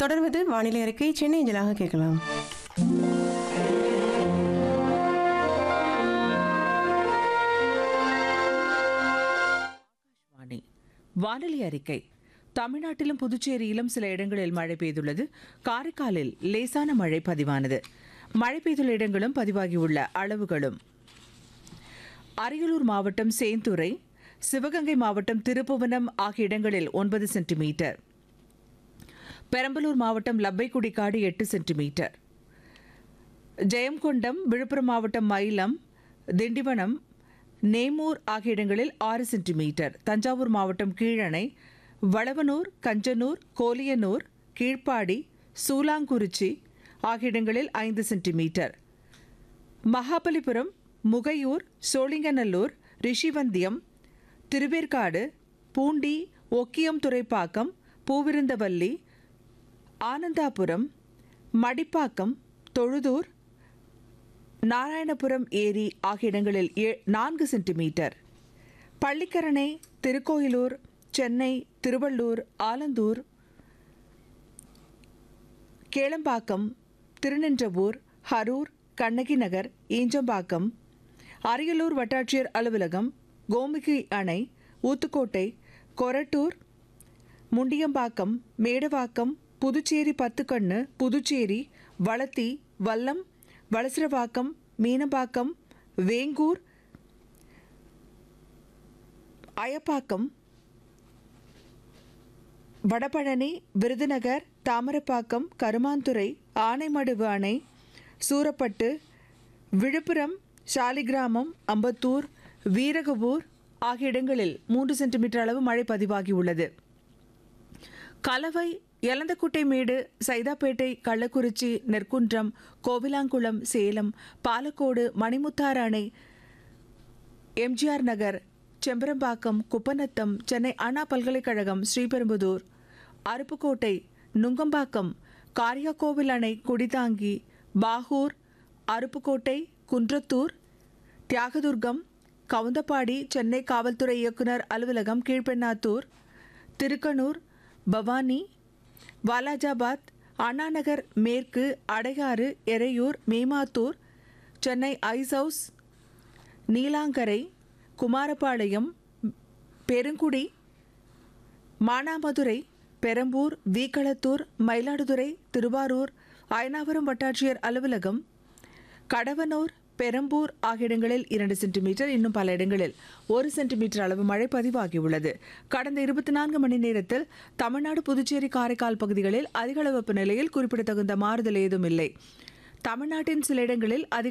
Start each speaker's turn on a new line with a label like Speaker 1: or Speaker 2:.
Speaker 1: தொடர்வது வானிலை அறிக்கை சென்னை அஞ்சலாக கேட்கலாம்
Speaker 2: வாணி வானிலை அறிக்கை தமிழ்நாட்டிலும் புதுச்சேரியிலும் சில இடங்களில் மழை பெய்துள்ளது காரைக்காலில் லேசான மழை பதிவானது மழை பெய்துள்ள இடங்களும் பதிவாகியுள்ள அளவுகளும் அரியலூர் மாவட்டம் சேந்துரை சிவகங்கை மாவட்டம் திருப்புவனம் ஆகிய இடங்களில் ஒன்பது சென்டிமீட்டர் பெரம்பலூர் மாவட்டம் லப்பைக்குடிக்காடு எட்டு சென்டிமீட்டர் ஜெயங்கொண்டம் விழுப்புரம் மாவட்டம் மயிலம் திண்டிவனம் நேமூர் ஆகிய இடங்களில் ஆறு சென்டிமீட்டர் தஞ்சாவூர் மாவட்டம் கீழணை வளவனூர் கஞ்சனூர் கோலியனூர் கீழ்ப்பாடி சூலாங்குறிச்சி ஆகிய இடங்களில் ஐந்து சென்டிமீட்டர் மகாபலிபுரம் முகையூர் சோழிங்கநல்லூர் ரிஷிவந்தியம் திருவேற்காடு பூண்டி ஒக்கியம் துறைப்பாக்கம் பூவிருந்தவல்லி ஆனந்தாபுரம் மடிப்பாக்கம் தொழுதூர் நாராயணபுரம் ஏரி ஆகிய இடங்களில் ஏ- நான்கு சென்டிமீட்டர் பள்ளிக்கரணை திருக்கோயிலூர் சென்னை திருவள்ளூர் ஆலந்தூர் கேளம்பாக்கம் திருநின்றவூர் ஹரூர் கண்ணகி நகர் ஈஞ்சம்பாக்கம் அரியலூர் வட்டாட்சியர் அலுவலகம் கோமுகி அணை ஊத்துக்கோட்டை கொரட்டூர் முண்டியம்பாக்கம் மேடவாக்கம் புதுச்சேரி பத்துக்கண்ணு புதுச்சேரி வளத்தி வல்லம் வளசரவாக்கம் மீனம்பாக்கம் வேங்கூர் அயப்பாக்கம் வடபழனி விருதுநகர் தாமரப்பாக்கம் கருமாந்துறை ஆனைமடுவு அணை சூரப்பட்டு விழுப்புரம் சாலிகிராமம் அம்பத்தூர் வீரகபூர் ஆகிய இடங்களில் மூன்று சென்டிமீட்டர் அளவு மழை பதிவாகியுள்ளது கலவை எலந்தக்குட்டை மேடு சைதாப்பேட்டை கள்ளக்குறிச்சி நெற்குன்றம் கோவிலாங்குளம் சேலம் பாலக்கோடு மணிமுத்தாறு அணை எம்ஜிஆர் நகர் செம்பரம்பாக்கம் குப்பநத்தம் சென்னை அண்ணா பல்கலைக்கழகம் ஸ்ரீபெரும்புதூர் அருப்புக்கோட்டை நுங்கம்பாக்கம் காரியாக்கோவில் அணை குடிதாங்கி பாகூர் அருப்புக்கோட்டை குன்றத்தூர் தியாகதுர்கம் கவுந்தப்பாடி சென்னை காவல்துறை இயக்குனர் அலுவலகம் கீழ்பெண்ணாத்தூர் திருக்கனூர் பவானி வாலாஜாபாத் அண்ணாநகர் மேற்கு அடையாறு எறையூர் மேமாத்தூர் சென்னை ஐஸ் ஹவுஸ் நீலாங்கரை குமாரபாளையம் பெருங்குடி மானாமதுரை பெரம்பூர் வீக்களத்தூர் மயிலாடுதுறை திருவாரூர் அயனாவரம் வட்டாட்சியர் அலுவலகம் கடவனூர் பெரம்பூர் ஆகிய இடங்களில் இரண்டு சென்டிமீட்டர் இன்னும் பல இடங்களில் ஒரு சென்டிமீட்டர் அளவு மழை பதிவாகியுள்ளது கடந்த இருபத்தி நான்கு மணி நேரத்தில் தமிழ்நாடு புதுச்சேரி காரைக்கால் பகுதிகளில் அதிக அளவு வெப்பநிலையில் குறிப்பிடத்தகுந்த மாறுதல் ஏதும் இல்லை தமிழ்நாட்டின் சில இடங்களில் அதிக